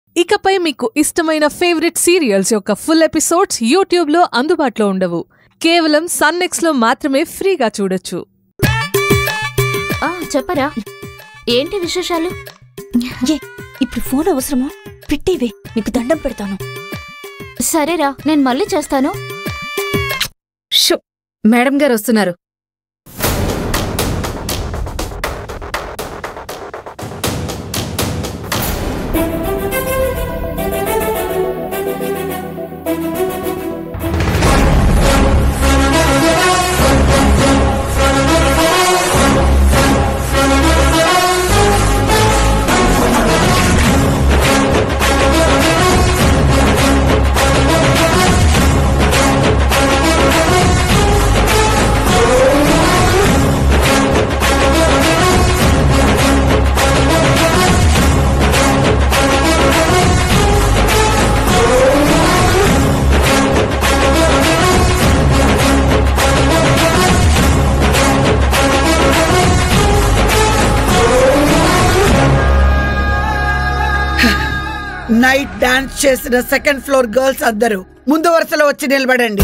ఇకపై మీకు ఇష్టమైన ఫేవరెట్ సీరియల్స్ యొక్క ఫుల్ ఎపిసోడ్స్ యూట్యూబ్లో అందుబాటులో ఉండవు కేవలం సన్నెక్స్లో మాత్రమే ఫ్రీగా చూడొచ్చు ఆ చెప్పరా ఏంటి విశేషాలు ఏ ఇప్పుడు ఫోన్ అవసరమా పెట్టేవే నీకు దండం పెడతాను సరేరా నేను మళ్ళీ చేస్తాను షో మేడం గారు వస్తున్నారు నైట్ డాన్స్ చేసిన సెకండ్ ఫ్లోర్ గర్ల్స్ అందరూ ముందు వరుసలో వచ్చి నిలబడండి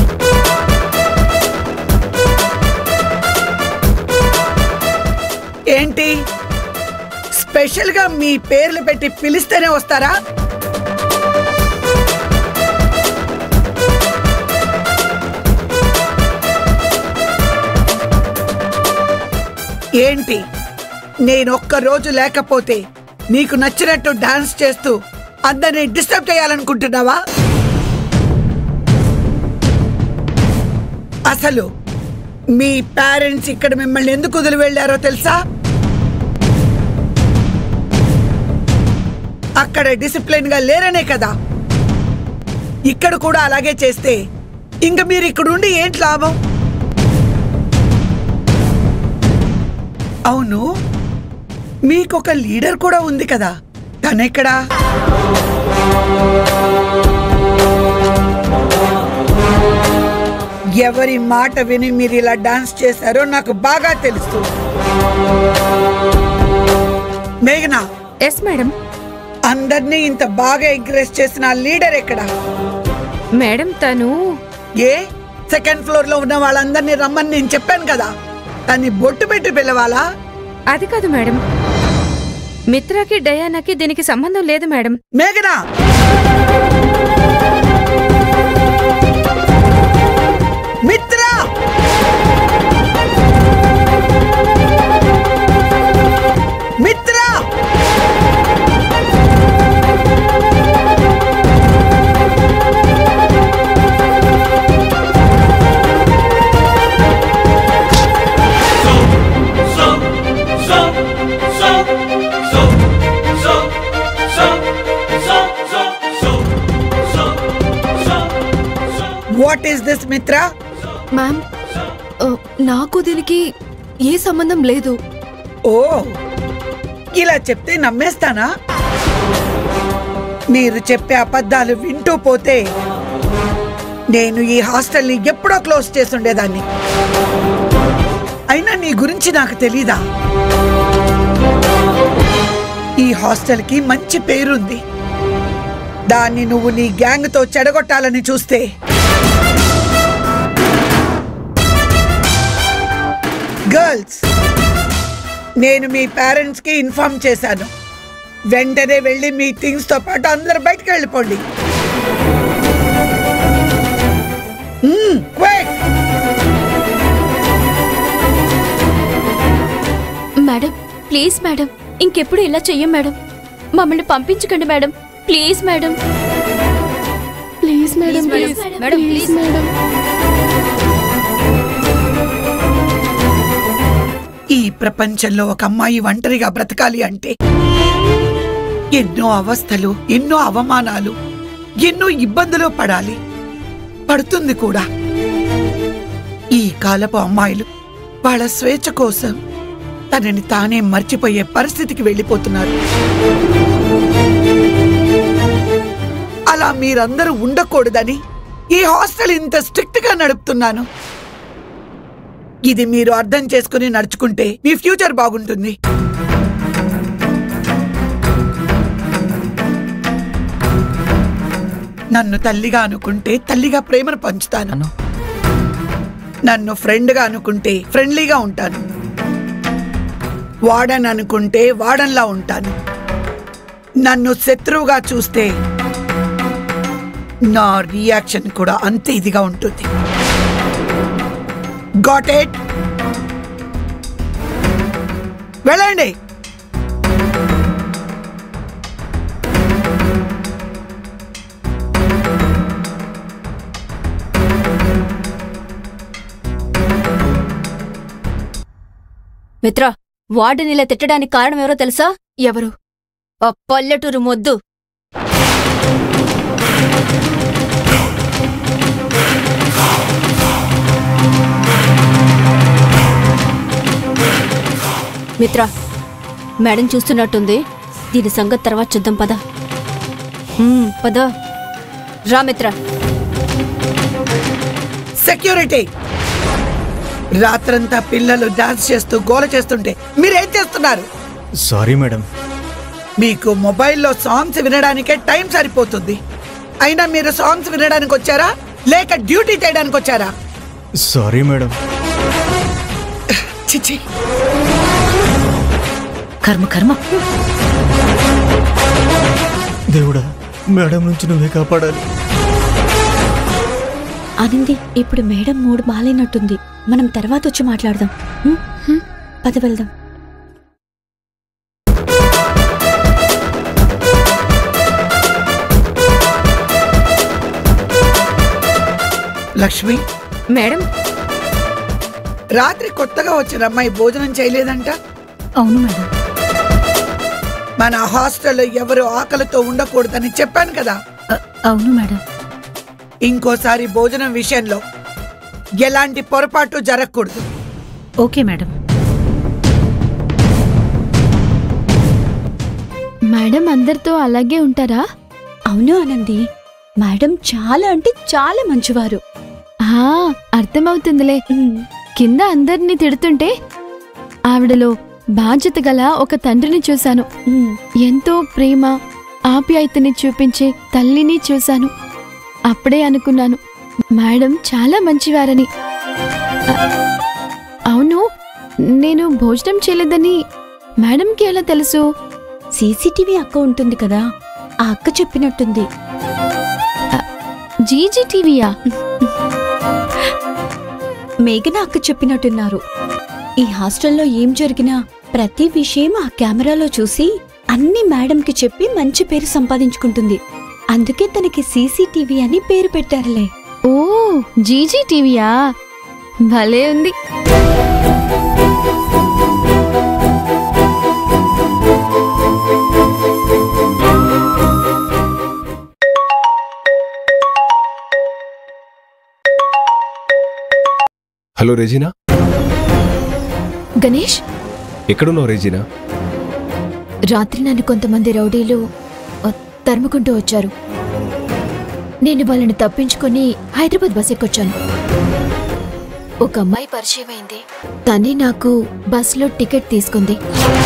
ఏంటి స్పెషల్ గా మీ పేర్లు పెట్టి పిలిస్తేనే వస్తారా ఏంటి నేను ఒక్క రోజు లేకపోతే నీకు నచ్చినట్టు డాన్స్ చేస్తూ అందరినీ డిస్టర్బ్ చేయాలనుకుంటున్నావా అసలు మీ పేరెంట్స్ ఇక్కడ మిమ్మల్ని ఎందుకు వదిలి వెళ్ళారో తెలుసా అక్కడ డిసిప్లిన్ గా లేరనే కదా ఇక్కడ కూడా అలాగే చేస్తే ఇంక మీరు ఇక్కడ ఉండి ఏంటి లాభం అవును మీకొక లీడర్ కూడా ఉంది కదా తనెక్కడా ఎవరి మాట విని మీరు ఇలా డాన్స్ చేశారో నాకు బాగా తెలుసు మేఘనా ఎస్ మేడం అందరినీ ఇంత బాగా ఎంకరేజ్ చేసిన ఆ లీడర్ ఎక్కడా మేడం తను ఏ సెకండ్ ఫ్లోర్ లో ఉన్న వాళ్ళందరినీ రమ్మని నేను చెప్పాను కదా దాన్ని బొట్టు పెట్టి పిలవాలా అది కాదు మేడం మిత్రాకి డయానాకి దీనికి సంబంధం లేదు మేడం మేఘనా Mitra Mitra what is this Mitra ma'am ఆ, నాకు దీనికి ఏ సంబంధం లేదు ఓ ఇలా చెప్తే నమ్మేస్తానా మీరు చెప్పే అబద్ధాలు వింటూ పోతే నేను ఈ హాస్టల్ని ఎప్పుడో క్లోజ్ చేసుండేదాన్ని అయినా నీ గురించి నాకు తెలీదా ఈ హాస్టల్కి మంచి పేరుంది దాన్ని నువ్వు నీ గ్యాంగ్తో చెడగొట్టాలని చూస్తే గర్ల్స్ నేను మీ పేరెంట్స్ కి ఇన్ఫార్మ్ చేశాను వెంటనే వెళ్ళి మీ థింగ్స్ తో పాటు అందరు బయటకు వెళ్ళిపోండి మ్మ్, quick! మేడం ప్లీజ్ మేడం ఇంకెప్పుడు ఇలా చెయ్యం మేడం మమ్మల్ని పంపించకండి madam please madam please madam Please, please madam. Madam, please please. Madam ఈ ప్రపంచంలో ఒక అమ్మాయి ఒంటరిగా బ్రతకాలి అంటే ఎన్నో అవస్థలు ఎన్నో అవమానాలు ఎన్నో ఇబ్బందులు పడాలి పడుతుంది కూడా ఈ కాలపు అమ్మాయిలు వాళ్ళ స్వేచ్ఛ కోసం తనని తానే మర్చిపోయే పరిస్థితికి వెళ్ళిపోతున్నారు అలా మీరందరూ ఉండకూడదని ఈ హాస్టల్ ఇంత స్ట్రిక్ట్ గా నడుపుతున్నాను ఇది మీరు అర్థం చేసుకుని నడుచుకుంటే మీ ఫ్యూచర్ బాగుంటుంది నన్ను తల్లిగా అనుకుంటే తల్లిగా ప్రేమను పంచుతాను అను నన్ను ఫ్రెండ్గా అనుకుంటే ఫ్రెండ్లీగా ఉంటాను వాడన్ అనుకుంటే వాడన్లా ఉంటాను నన్ను శత్రువుగా చూస్తే నా రియాక్షన్ కూడా అంతే ఇదిగా ఉంటుంది గాట్ ఎట్ వెళ్ళండి మిత్ర వార్డెన్ ఇలా తిట్టడానికి కారణం ఎవరో తెలుసా ఎవరు ఆ పల్లెటూరు మొద్దు మిత్ర మేడం చూస్తున్నట్టుంది దీని సంగతి తర్వాత చూద్దాం పద హ్మ్, పద రా మిత్ర సెక్యూరిటీ రాత్రంతా పిల్లలు డాన్స్ చేస్తూ గోల చేస్తుంటే మీరేం చేస్తున్నారు సారీ మేడం మీకు మొబైల్లో సాంగ్స్ వినడానికే టైం సరిపోతుంది అయినా మీరు సాంగ్స్ వినడానికి వచ్చారా లేక డ్యూటీ చేయడానికి వచ్చారా సారీ మేడం చిచి కర్మ కర్మ దేవుడా మేడం నుంచి నువ్వే కాపాడాలి ఆనంది ఇప్పుడు మేడం మూడు మాలైనట్టుంది మనం తర్వాత వచ్చి మాట్లాడదాం హ్మ్? హ్మ్. పద వెళ్దాం లక్ష్మి మేడం రాత్రి కొత్తగా వచ్చిన అమ్మాయి భోజనం చేయలేదంట అవును మేడం మన హాస్టల్లో ఎవరు ఆకలితో ఉండకూడదని చెప్పాను కదా అవును మేడం ఇంకోసారి భోజనం విషయంలో ఎలాంటి పొరపాటు జరగకూడదు ఓకే మేడం మేడం అందరితో అలాగే ఉంటారా అవును ఆనంది మేడం చాలా అంటే చాలా మంచివారు ఆ, అర్థమవుతుందిలే కింద అందరినీ తిడుతుంటే ఆవిడలో బాధ్యత గల ఒక తండ్రిని చూశాను ఉమ్, ఎంతో ప్రేమ ఆప్యాయతని చూపించే తల్లిని చూశాను అప్పుడే అనుకున్నాను మేడం చాలా మంచివారని అ- అవును నేను భోజనం చేయలేదని మేడంకి ఎలా తెలుసు సీసీటీవీ అక్క ఉంటుంది కదా ఆ అక్క చెప్పినట్టుంది జీజీ టీవీయా మేఘన అక్క చెప్పినట్టున్నారు ఈ హాస్టల్లో ఏం జరిగినా ప్రతి విషయం ఆ కెమెరాలో చూసి అన్ని మేడంకి చెప్పి మంచి పేరు సంపాదించుకుంటుంది అందుకే తనకి సీసీటీవీ అని పేరు పెట్టారులే ఓ జీజీ టీవీయా భలే ఉంది హలో రెజీనా గణేష్ ఎక్కడున్నావు రెజీనా రాత్రి నన్ను కొంతమంది రౌడీలు ఆ, తరుముకుంటూ వచ్చారు నేను వాళ్ళని తప్పించుకొని హైదరాబాద్ బస్ ఎక్కొచ్చాను ఒక అమ్మాయి పరిచయం అయింది తనే నాకు బస్సులో టికెట్ తీసుకుంది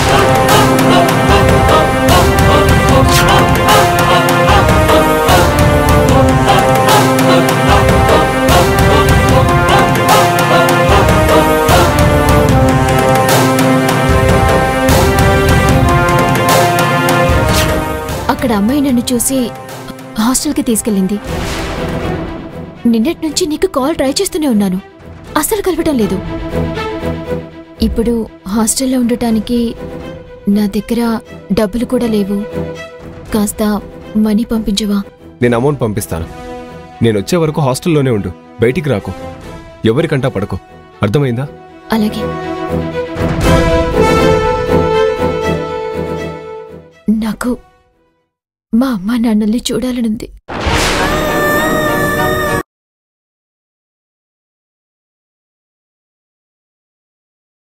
అక్కడ అమ్మాయి నన్ను చూసి హాస్టల్కి తీసుకెళ్ళింది నిన్నటి నుంచి నీకు కాల్ ట్రై చేస్తూనే ఉన్నాను అస్సలు కలవటం లేదు ఇప్పుడు హాస్టల్లో ఉండటానికి నా దగ్గర డబ్బులు కూడా లేవు కాస్త మనీ పంపించవా నేను అమౌంట్ పంపిస్తాను నేను వచ్చే వరకు హాస్టల్లోనే ఉండు బయటికి రాకు ఎవరికంటా పడకు అర్థమైందా అలాగే నాకు మా అమ్మ నాన్నల్ని చూడాలనుంది